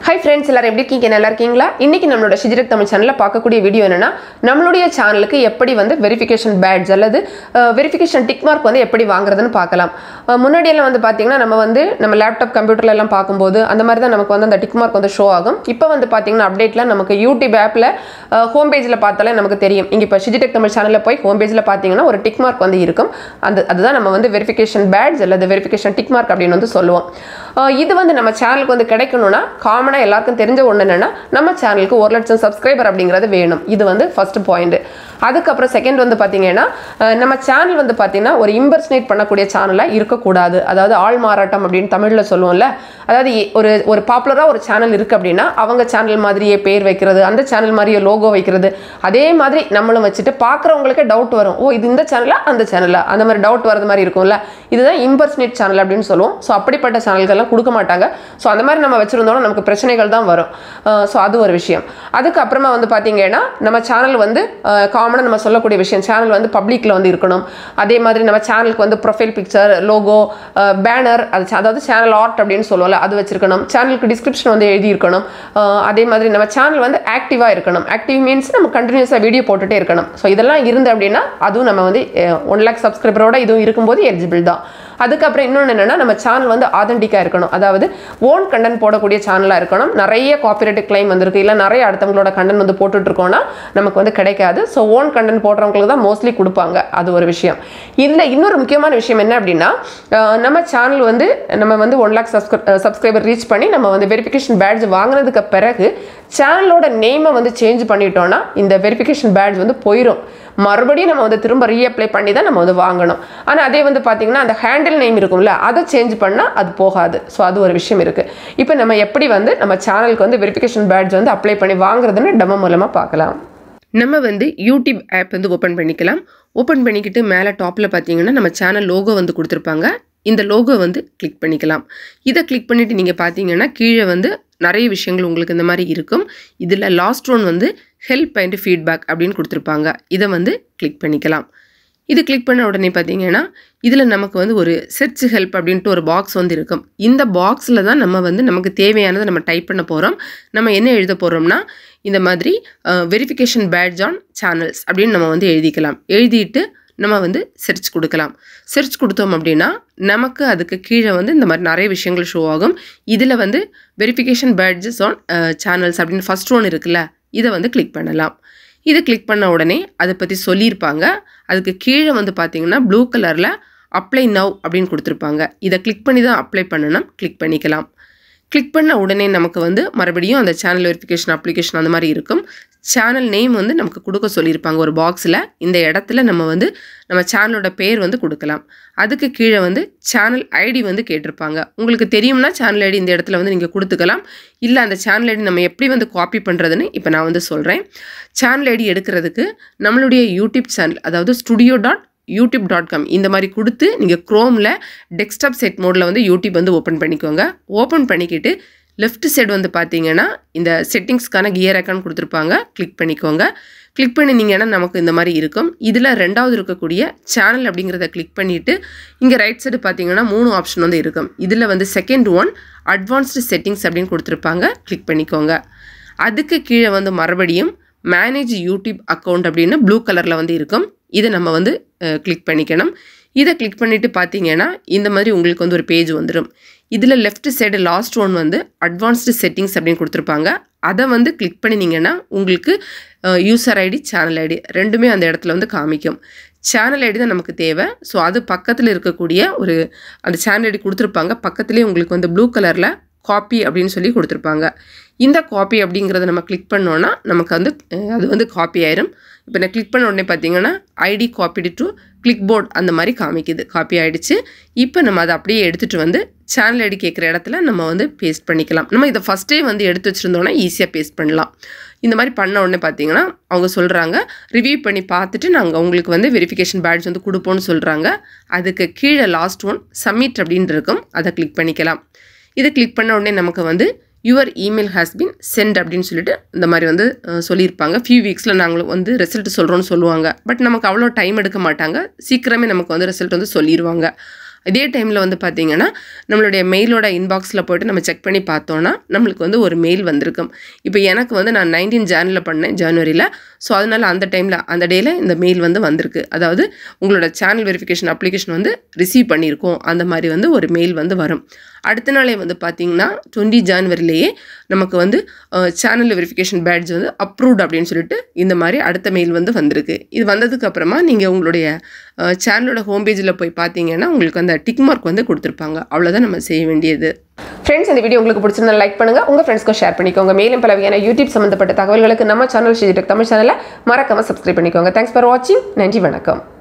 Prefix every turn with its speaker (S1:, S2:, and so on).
S1: hi friends எல்லாரும் எப்படி இருக்கீங்க நல்லா இருக்கீங்களா இன்னைக்கு நம்மளோட ஷிஜிரக் தமிழ் சேனலில் பார்க்கக்கூடிய வீடியோ என்னன்னா நம்மளுடைய சேனலுக்கு எப்படி வந்து வெரிஃபிகேஷன் பேட்ஜ் அல்லது வெரிஃபிகேஷன் டிக் மார்க் வந்து எப்படி வாங்குறதுன்னு பார்க்கலாம் அஹ், முன்னாடியெல்லாம் வந்து பார்த்தீங்கன்னா நம்ம வந்து நம்ம லேப்டாப் கம்ப்யூட்டர்ல எல்லாம் பார்க்கும்போது அந்த மாதிரி தான் நமக்கு வந்து அந்த டிக் மார்க் வந்து ஷோ ஆகும் இப்போ வந்து பார்த்தீங்கன்னா அப்டேட்ல நமக்கு யூடியூப் ஆப்பில் ஹோம் பேஜில் பார்த்தாலே நமக்கு தெரியும் இங்கே இப்போ ஷிஜிடெக் தமிழ் சேனலில் போய் ஹோம் பேஜில் பார்த்தீங்கன்னா ஒரு டிக் மார்க் வந்து இருக்கும் அந்த அதுதான் நம்ம வந்து வெரிஃபிகேஷன் பேட்ஜ் அல்லது வெரிஃபிகேஷன் டிக் மார்க் அப்படின்னு வந்து சொல்லுவோம் அஹ், இது வந்து நம்ம சேனலுக்கு வந்து கிடைக்கணும்னா காமனாக எல்லாருக்கும் தெரிஞ்ச ஒன்று என்னென்னா நம்ம சேனலுக்கு ஒரு லட்சம் சப்ஸ்கிரைபர் அப்படிங்கிறது வேணும் இது வந்து ஃபர்ஸ்ட் பாயிண்ட் அதுக்கப்புறம் செகண்ட் வந்து பார்த்தீங்கன்னா அஹ், நம்ம சேனல் வந்து பார்த்தீங்கன்னா ஒரு இம்பர்ஸ்னேட் பண்ணக்கூடிய சேனலாக இருக்கக்கூடாது அதாவது ஆள் மாறாட்டம் அப்படின்னு தமிழில் சொல்லுவோம்ல அதாவது எ- ஒரு ஒரு பாப்புலராக ஒரு சேனல் இருக்குது அப்படின்னா அவங்க சேனல் மாதிரியே பேர் வைக்கிறது அந்த சேனல் மாதிரியே லோகோ வைக்கிறது அதே மாதிரி நம்மளும் வச்சுட்டு பார்க்குறவங்களுக்கு டவுட் வரும் ஓ இது இந்த சேனலா அந்த சேனலா அந்த மாதிரி டவுட் வரது மாதிரி இருக்கும்ல இதுதான் இம்பர்ஸ்னேட் சேனல் அப்படின்னு சொல்லுவோம் ஸோ அப்படிப்பட்ட சேனல்கள்லாம் கொடுக்க மாட்டாங்க ஸோ அந்த மாதிரி நம்ம வச்சுருந்தோம்னா நமக்கு பிரச்சனைகள் தான் வரும் ஸோ அது ஒரு விஷயம் அதுக்கப்புறமா வந்து பார்த்தீங்கன்னா நம்ம சேனல் வந்து காமனாக நம்ம சொல்லக்கூடிய விஷயம் சேனல் வந்து பப்ளிக்கில் வந்து இருக்கணும் அதே மாதிரி நம்ம சேனலுக்கு வந்து ப்ரொஃபைல் பிக்சர் லோகோ பேனர் அது ச- அதாவது சேனல் ஆர்ட் அப்படின்னு சொல்லுவோம்ல அது வச்சிருக்கணும் சேனலுக்கு டிஸ்கிரிப்ஷன் வந்து எழுதி இருக்கணும் அஹ் அதே மாதிரி நம்ம சேனல் வந்து ஆக்டிவாக இருக்கணும் ஆக்டிவ் மீன்ஸ் நம்ம கண்டினியூஸாக வீடியோ போட்டுட்டே இருக்கணும் ஸோ இதெல்லாம் இருந்து அப்படின்னா அதுவும் நம்ம வந்து ஒன் லேக் சப்ஸ்கிரைபரோட இதுவும் இருக்கும்போது எலிஜிபிள் தான் அதுக்கப்புறம் இன்னொன்று என்னென்னா நம்ம சேனல் வந்து ஆதென்டிக்காக இருக்கணும் அதாவது ஓன் கண்டென்ட் போடக்கூடிய சேனலாக இருக்கணும் நிறைய காப்பிரைட் கிளைம் வந்திருக்கு இல்லை நிறைய அடுத்தவங்களோட கண்டென்ட் வந்து போட்டுட்டு இருக்கோம்னா நமக்கு வந்து கிடைக்காது ஸோ ஓன் கண்டென்ட் போடுறவங்களுக்கு தான் மோஸ்ட்லி கொடுப்பாங்க அது ஒரு விஷயம் இதில் இன்னொரு முக்கியமான விஷயம் என்ன அப்படின்னா அஹ் நம்ம சேனல் வந்து நம்ம வந்து ஒன் லேக் சப்ஸ்கிரைபர் ரீச் பண்ணி நம்ம வந்து வெரிஃபிகேஷன் பேட்ஜ் வாங்கினதுக்கு பிறகு சேனலோட நேமை வந்து சேஞ்ச் பண்ணிட்டோம்னா இந்த வெரிஃபிகேஷன் பேட்ஜ் வந்து போயிடும் மறுபடியும் நம்ம வந்து திரும்ப ரீஅப்ளை பண்ணி தான் நம்ம வந்து வாங்கணும் ஆனால் அதே வந்து பார்த்தீங்கன்னா அந்த ஹேண்டில் நேம் இருக்கும்ல அதை சேஞ்ச் பண்ணால் அது போகாது ஸோ அது ஒரு விஷயம் இருக்குது இப்போ நம்ம எப்படி வந்து நம்ம சேனலுக்கு வந்து வெரிஃபிகேஷன் பேட்ஜ் வந்து அப்ளை பண்ணி வாங்குறதுன்னு டெமோ மூலமாக பார்க்கலாம் நம்ம வந்து யூடியூப் ஆப் வந்து ஓப்பன் பண்ணிக்கலாம் ஓப்பன் பண்ணிக்கிட்டு மேலே டாப்பில் பார்த்தீங்கன்னா நம்ம சேனல் லோகோ வந்து கொடுத்துருப்பாங்க இந்த லோகோ வந்து கிளிக் பண்ணிக்கலாம் இதை கிளிக் பண்ணிவிட்டு நீங்கள் பார்த்தீங்கன்னா கீழே வந்து நிறைய விஷயங்கள் உங்களுக்கு இந்த மாதிரி இருக்கும் இதில் லாஸ்ட் ஒன் வந்து ஹெல்ப் அண்ட் ஃபீட்பேக் அப்படின்னு கொடுத்துருப்பாங்க இதை வந்து கிளிக் பண்ணிக்கலாம் இது கிளிக் பண்ண உடனே பார்த்தீங்கன்னா இதில் நமக்கு வந்து ஒரு செர்ச் ஹெல்ப் அப்படின்ட்டு ஒரு பாக்ஸ் வந்து இருக்கும் இந்த பாக்ஸில் தான் நம்ம வந்து நமக்கு தேவையானதை நம்ம டைப் பண்ண போகிறோம் நம்ம என்ன எழுத போகிறோம்னா இந்த மாதிரி வெரிஃபிகேஷன் பேட்ஜ் ஆன் சேனல்ஸ் அப்படின்னு நம்ம வந்து எழுதிக்கலாம் எழுதிட்டு நம்ம வந்து செர்ச் கொடுக்கலாம் செர்ச் கொடுத்தோம் அப்படின்னா நமக்கு அதுக்கு கீழே வந்து இந்த மாதிரி நிறைய விஷயங்கள் ஷோ ஆகும் இதில் வந்து வெரிஃபிகேஷன் பேட்ஜஸ் ஆன் சேனல்ஸ் அப்படின்னு ஃபர்ஸ்ட் ஒன் இருக்குல்ல இதை வந்து கிளிக் பண்ணலாம் இது கிளிக் பண்ண உடனே அதை பற்றி சொல்லியிருப்பாங்க அதுக்கு கீழே வந்து பார்த்தீங்கன்னா ப்ளூ கலரில் அப்ளை நவ் அப்படின்னு கொடுத்துருப்பாங்க இதை கிளிக் பண்ணி தான் அப்ளை பண்ணணும் கிளிக் பண்ணிக்கலாம் கிளிக் பண்ண உடனே நமக்கு வந்து மறுபடியும் அந்த சேனல் வெரிஃபிகேஷன் அப்ளிகேஷன் அந்த மாதிரி இருக்கும் சேனல் நேம் வந்து நமக்கு கொடுக்க சொல்லியிருப்பாங்க ஒரு பாக்ஸில் இந்த இடத்துல நம்ம வந்து நம்ம சேனலோட பேர் வந்து கொடுக்கலாம் அதுக்கு கீழே வந்து சேனல் ஐடி வந்து கேட்டிருப்பாங்க உங்களுக்கு தெரியும்னா சேனல் ஐடி இந்த இடத்துல வந்து நீங்கள் கொடுத்துக்கலாம் இல்லை அந்த சேனல் ஐடி நம்ம எப்படி வந்து காப்பி பண்ணுறதுன்னு இப்போ நான் வந்து சொல்கிறேன் சேனல் ஐடி எடுக்கிறதுக்கு நம்மளுடைய யூடியூப் சேனல் அதாவது studio dot YouTube dot com இந்த மாதிரி கொடுத்து நீங்கள் க்ரோமில் டெஸ்க்டாப் செட் மோடில் வந்து யூடியூப் வந்து ஓப்பன் பண்ணிக்கோங்க ஓப்பன் பண்ணிக்கிட்டு லெஃப்ட் சைடு வந்து பார்த்தீங்கன்னா இந்த செட்டிங்ஸ்க்கான கியர் ஐக்கான் கொடுத்துருப்பாங்க கிளிக் பண்ணிக்கோங்க கிளிக் பண்ணினீங்கன்னா நமக்கு இந்த மாதிரி இருக்கும் இதில் ரெண்டாவது இருக்கக்கூடிய சேனல் அப்படிங்கிறத கிளிக் பண்ணிவிட்டு இங்கே ரைட் சைடு பார்த்தீங்கன்னா மூணு ஆப்ஷன் வந்து இருக்கும் இதில் வந்து செகண்ட் ஒன் அட்வான்ஸ்டு செட்டிங்ஸ் அப்படின்னு கொடுத்துருப்பாங்க கிளிக் பண்ணிக்கோங்க அதுக்கு கீழே வந்து மறுபடியும் மேனேஜ் யூடியூப் அக்கௌண்ட் அப்படின்னு ப்ளூ கலரில் வந்து இருக்கும் இதை நம்ம வந்து கிளிக் பண்ணிக்கணும் இதை கிளிக் பண்ணிவிட்டு பார்த்தீங்கன்னா இந்த மாதிரி உங்களுக்கு வந்து ஒரு பேஜ் வந்துடும் இதில் லெஃப்ட் சைடு லாஸ்ட் ஒன் வந்து அட்வான்ஸ்டு செட்டிங்ஸ் அப்படின்னு கொடுத்துருப்பாங்க அதை வந்து கிளிக் பண்ணினீங்கன்னா உங்களுக்கு யூசர் ஐடி சேனல் ஐடி ரெண்டுமே அந்த இடத்துல வந்து காமிக்கும் சேனல் ஐடி தான் நமக்கு தேவை ஸோ அது பக்கத்தில் இருக்கக்கூடிய ஒரு அந்த சேனல் ஐடி கொடுத்துருப்பாங்க பக்கத்துலேயே உங்களுக்கு வந்து ப்ளூ கலரில் காப்பி அப்படின்னு சொல்லி கொடுத்துருப்பாங்க இந்த காப்பி அப்படிங்கிறத நம்ம கிளிக் பண்ணோன்னா நமக்கு வந்து அஹ், அது வந்து காப்பி ஆயிரும் இப்போ நான் கிளிக் பண்ண உடனே பார்த்தீங்கன்னா ID copied to clipboard அந்த மாதிரி காமிக்குது காப்பி ஆயிடுச்சு இப்போ நம்ம அதை அப்படியே எடுத்துகிட்டு வந்து சேனல் ஐடி கேட்குற இடத்துல நம்ம வந்து பேஸ்ட் பண்ணிக்கலாம் நம்ம இதை ஃபஸ்ட்டே வந்து எடுத்து வச்சுருந்தோன்னா ஈஸியாக பேஸ்ட் பண்ணலாம் இந்த மாதிரி பண்ண உடனே பார்த்தீங்கன்னா அவங்க சொல்கிறாங்க ரிவ்யூ பண்ணி பார்த்துட்டு நாங்கள் உங்களுக்கு வந்து வெரிஃபிகேஷன் பேட்ஜ் வந்து கொடுப்போம்னு சொல்கிறாங்க அதுக்கு கீழே லாஸ்ட் ஒன் சப்மிட் அப்படின்னு இருக்கும் அதை கிளிக் பண்ணிக்கலாம் இதை கிளிக் பண்ண உடனே நமக்கு வந்து your email has been sent அப்படின்னு சொல்லிட்டு இந்த மாதிரி வந்து அஹ், சொல்லியிருப்பாங்க ஃபியூ வீக்ஸில் நாங்கள் வந்து ரிசல்ட் சொல்கிறோன்னு சொல்லுவாங்க பட் நமக்கு அவ்வளோ டைம் எடுக்க மாட்டாங்க சீக்கிரமே நமக்கு வந்து ரிசல்ட் வந்து சொல்லிடுவாங்க இதே டைமில் வந்து பார்த்தீங்கன்னா நம்மளுடைய மெயிலோட இன்பாக்ஸில் போயிட்டு நம்ம செக் பண்ணி பார்த்தோன்னா நம்மளுக்கு வந்து ஒரு மெயில் வந்திருக்கும் இப்போ எனக்கு வந்து நான் நைன்டீன் ஜானில் பண்ணேன் ஜனவரியில் ஸோ அதனால் அந்த டைமில் அந்த டேயில் இந்த மெயில் வந்து வந்திருக்கு அதாவது உங்களோட சேனல் வெரிஃபிகேஷன் அப்ளிகேஷன் வந்து ரிசீவ் பண்ணியிருக்கோம் அந்த மாதிரி வந்து ஒரு மெயில் வந்து வரும் அடுத்த நாளே வந்து பார்த்தீங்கன்னா டுவெண்ட்டி ஜான்வரிலேயே நமக்கு வந்து சேனல் வெரிஃபிகேஷன் பேட்ஜ் வந்து அப்ரூவ்ட் அப்படின்னு சொல்லிட்டு இந்த மாதிரி அடுத்த மெயில் வந்து வந்திருக்கு இது வந்ததுக்கு அப்புறமா நீங்கள் உங்களுடைய சேனலோட ஹோம் பேஜில் போய் பார்த்தீங்கன்னா உங்களுக்கு அந்த டிக் மார்க் வந்து கொடுத்துருப்பாங்க அவ்வளோதான் நம்ம செய்ய வேண்டியது ஃப்ரெண்ட்ஸ் இந்த வீடியோ உங்களுக்கு பிடிச்சிருந்தா லைக் பண்ணுங்க உங்க ஃப்ரெண்ட்ஸ்க்கும் ஷேர் பண்ணிக்கோங்க மேலும் பல வகையான யூடியூப் சம்மந்தப்பட்ட தகவல்களுக்கு நம்ம சேனல் ஸ்ரீ தமிழ் சேனலை மறக்காம சப்ஸ்கிரைப் பண்ணிக்கோங்க தேங்க்ஸ் ஃபார் வாட்சிங் நன்றி வணக்கம்